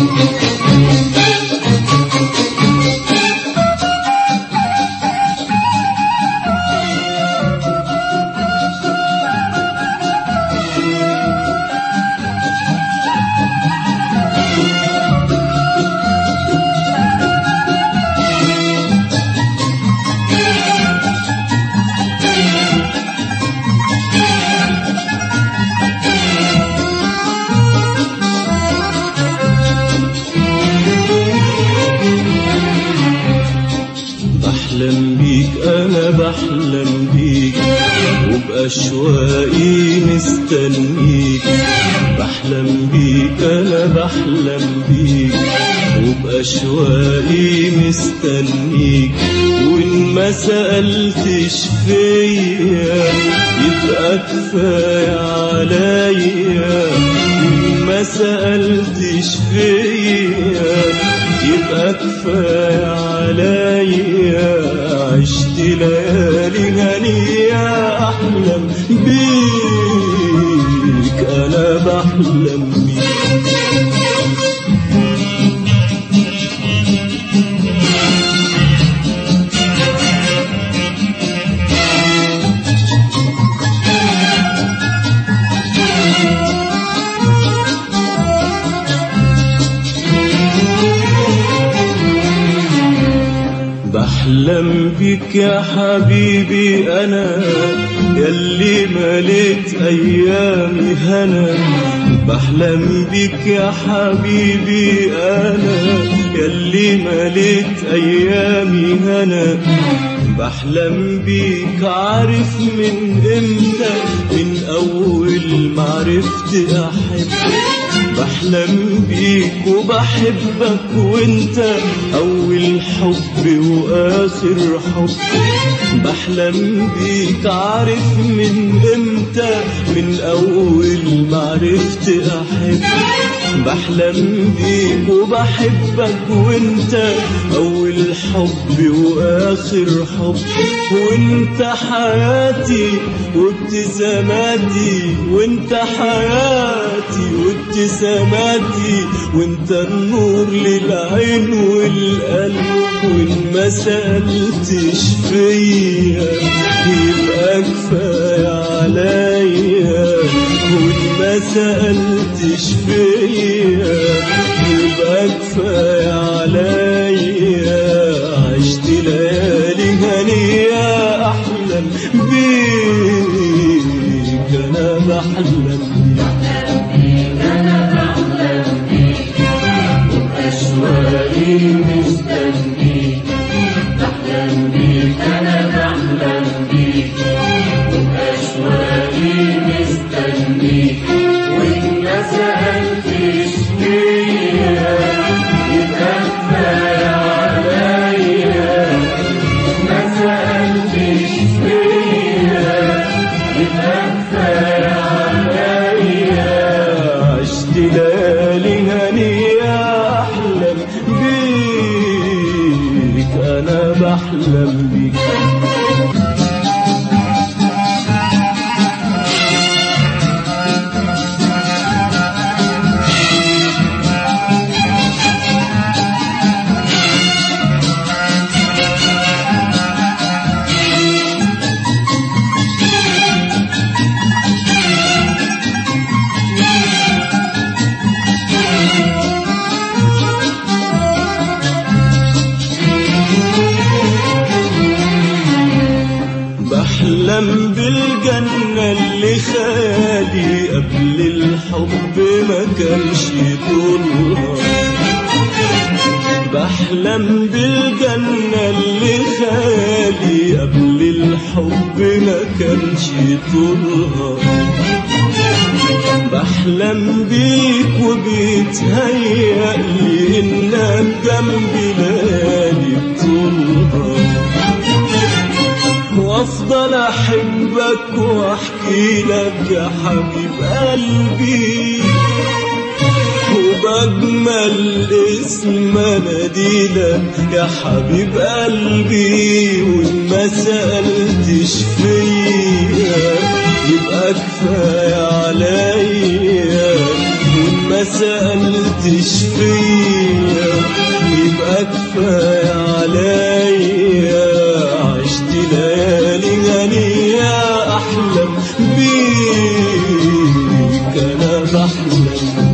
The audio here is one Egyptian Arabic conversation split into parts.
بحلم بيك انا بحلم بيك وبأشواقي مستنيك بحلم بيك انا بحلم بيك وبأشواقي مستنيك وإن ما سألتش فيا يبقى كفاية عليا وإن ما سألتش فيا يبقى كفاية عليا عشت ليالي هنية أحلم بيك أنا بحلم بيك بحلم بيك يا حبيبي أنا يلي مليت أيامي هنا بحلم بيك يا حبيبي أنا يلي مليت أيامي هنا بحلم بيك عارف من امتى من أول ما عرفت أحب بحلم بيك وبحبك وانت اول حب واخر حب بحلم بيك عارف من امتى من اول ما عرفت احب بحلم بيك وبحبك وانت اول حب واخر حب وانت حياتي وابتساماتي وانت حياتي وابتساماتي وانت النور للعين والقلب وان ما سألتش فيا يبقى كفاية عليا وان ما سألتش فيا يبقى كفاية عليا عشت ليالي هنية أحلم بيك أنا بحلم بيك أشواقي مستنيك بحلم بيك أنا بحلم بيك أشواقي مستنيك وإن ما سألتش فيا يبقى كفاية عليا ما سألتش فيا يبقى كفاية عليا عشت ليالي هنية أحلم بيك أنا بحلم بيك بحلم بالجنة اللي خالي قبل الحب ما كانش طولها بحلم بالجنة اللي خالي قبل الحب ما كانش طولها بحلم بيك وبيتهيألي إنك جنبي ليالي بطولها وافضل احبك واحكي لك يا حبيب قلبي وبجمل اسم اناديلك يا حبيب قلبي وان ما سالتش فيا يبقى كفايه عليا وان ما ما سألتش فيا يبقى كفاية عليا عشت ليالي غنية أحلم بيك أنا بحلم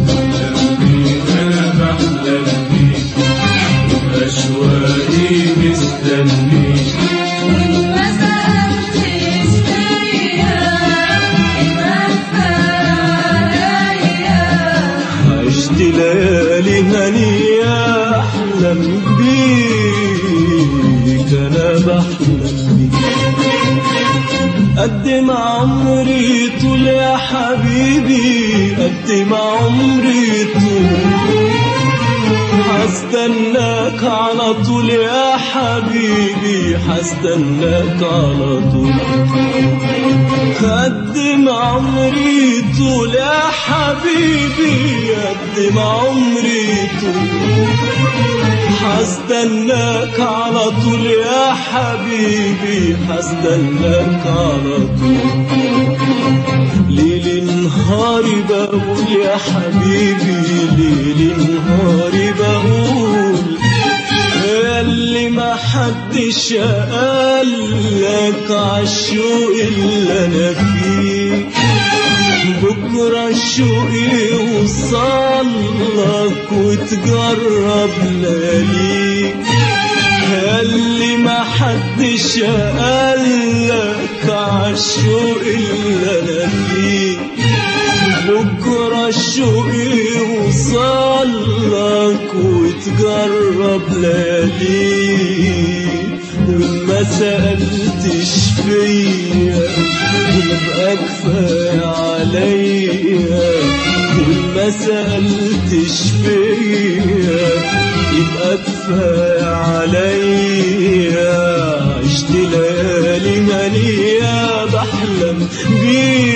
أنا بحلم بيك وأشواقي مستنيك وما سألتش فيا يبقى كفاية عشت ليالي هنية أحلم بيك أنا بحلم بيك قد ما عمري طول يا حبيبي قد ما عمري طول هستناك على طول يا حبيبي هستناك على طول قد ما عمري طول يا حبيبي قد ما عمري طول هستناك على طول يا حبيبي هستناك على طول ليل نهاري بقول يا حبيبي ليل نهاري بقول اللي ما حدش قالك عالشوق اللي انا فيه بكرة الشوق يوصلك وتجرب لياليك اللي ما حدش قالك عالشوق اللي انا فيه بكرة الشوق يوصلك وتجرب لياليك وما سألتش فيا يبقى كفاية عليا وما سألتش فيا يبقى كفاية عليا عشت ليالي هنية بحلم بيك